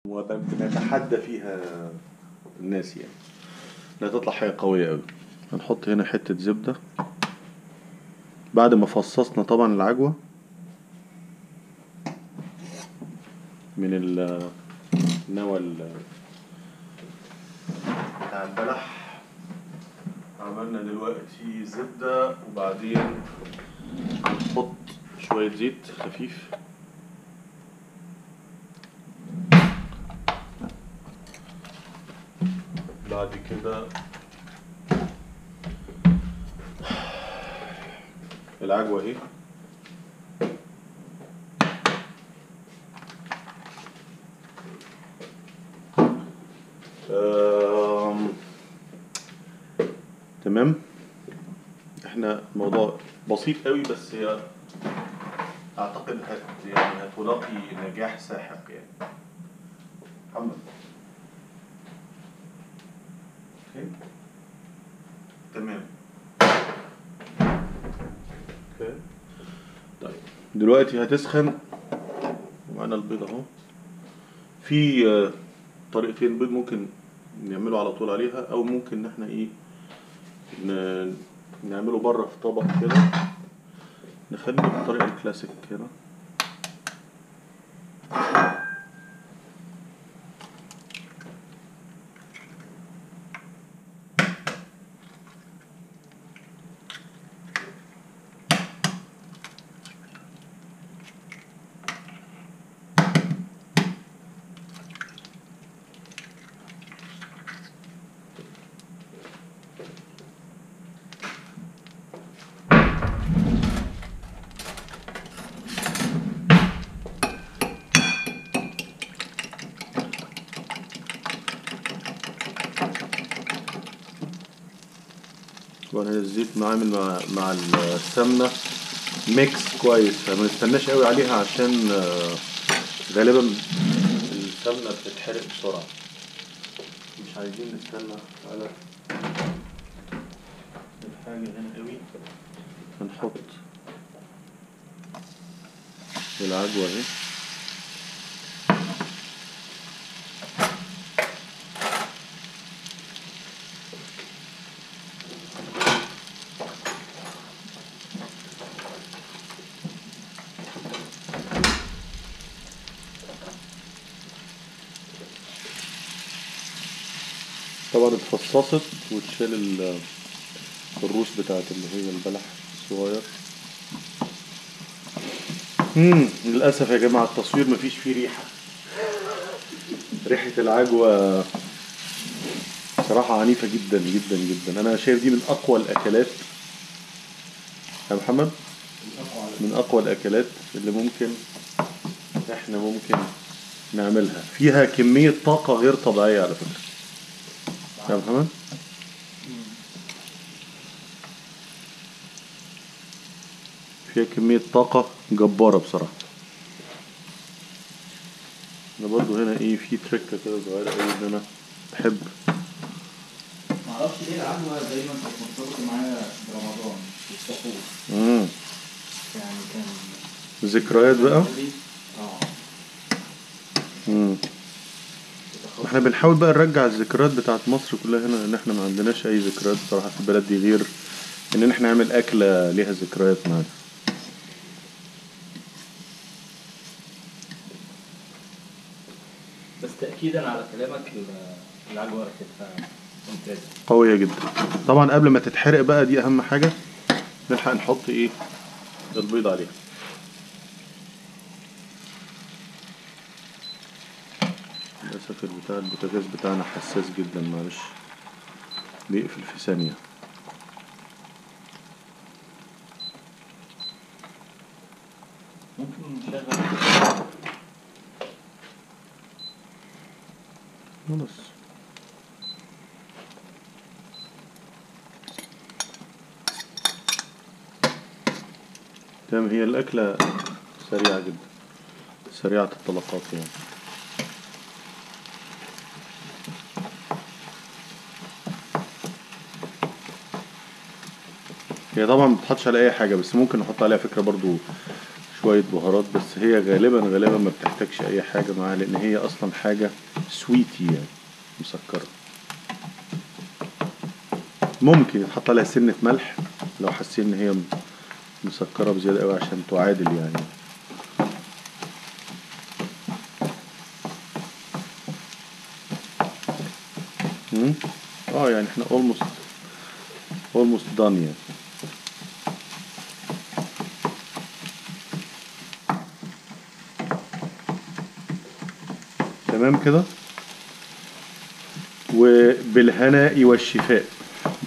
وبنتحدى فيها الناس يعني لا تطلع حاجة قوية أوي هنحط هنا حتة زبدة بعد ما فصصنا طبعا العجوة من ال- النوى ال- بتاع البلح عملنا دلوقتي زبدة وبعدين هنحط شوية زيت خفيف بعد كده العجوة اهي آم، تمام احنا الموضوع بسيط قوي بس هي اعتقد هت يعني هتلاقي نجاح ساحق يعني محمد اوكي تمام اوكي طيب دلوقتي هتسخن ومعانا البيض اهو في آه، طريقتين بيض ممكن نعمله على طول عليها او ممكن ان احنا ايه ن- نعمله بره في طبق كده نخلي بالطريقه الكلاسيك كده طبعا هنا الزيت معامل مع مع السمنه ميكس كويس فما نستناش قوي عليها عشان آه، غالبا السمنه بتتحرق بسرعه مش عايزين نستنى على الحاجه هنا قوي هنحط العجوه اهي طبعا اتفصصت وتشال ال- الروس بتاعت اللي هي البلح الصغير امم للاسف يا جماعه التصوير مفيش فيه ريحه ريحه العجوه صراحه عنيفه جدا جدا جدا انا شايف دي من اقوى الاكلات يا محمد من اقوى الاكلات اللي ممكن احنا ممكن نعملها فيها كميه طاقه غير طبيعيه على فكره يا محمد فيها كمية طاقة جبارة بصراحة أنا برضو هنا إيه في تركة كده صغيرة أوي إن أنا بحب معرفش ليه العجوة دايما كانت مرتبطة معايا برمضان السحور مم. يعني كان ذكريات بقى اه مم. احنا بنحاول بقى نرجع الذكريات بتاعت مصر كلها هنا لأن احنا ما عندناش أي ذكريات بصراحة في البلد دي غير إن احنا نعمل أكلة ليها ذكريات معانا بس تأكيدا على كلامك ال- العجوة ريحتها ممتازة قوية جدا طبعا قبل ما تتحرق بقى دي أهم حاجة نلحق نحط إيه البيض عليها للأسف البتاع البوتاجاز بتاعنا حساس جدا معلش بيقفل في ثانية ممكن نشغل خلاص تمام هي الأكلة سريعة جدا سريعة الطلقات يعني هي طبعا ما بتحطش على أي حاجة بس ممكن نحط عليها فكرة برضو شوية بهارات بس هي غالبا غالبا ما بتحتاجش أي حاجة معاها لأن هي أصلا حاجة سويتي يعني مسكرة ممكن يتحط عليها سنة ملح لو حاسين إن هي مسكرة بزيادة أوي عشان تعادل يعني مم؟ اه يعني احنا almost almost done يعني تمام كده وبالهناء والشفاء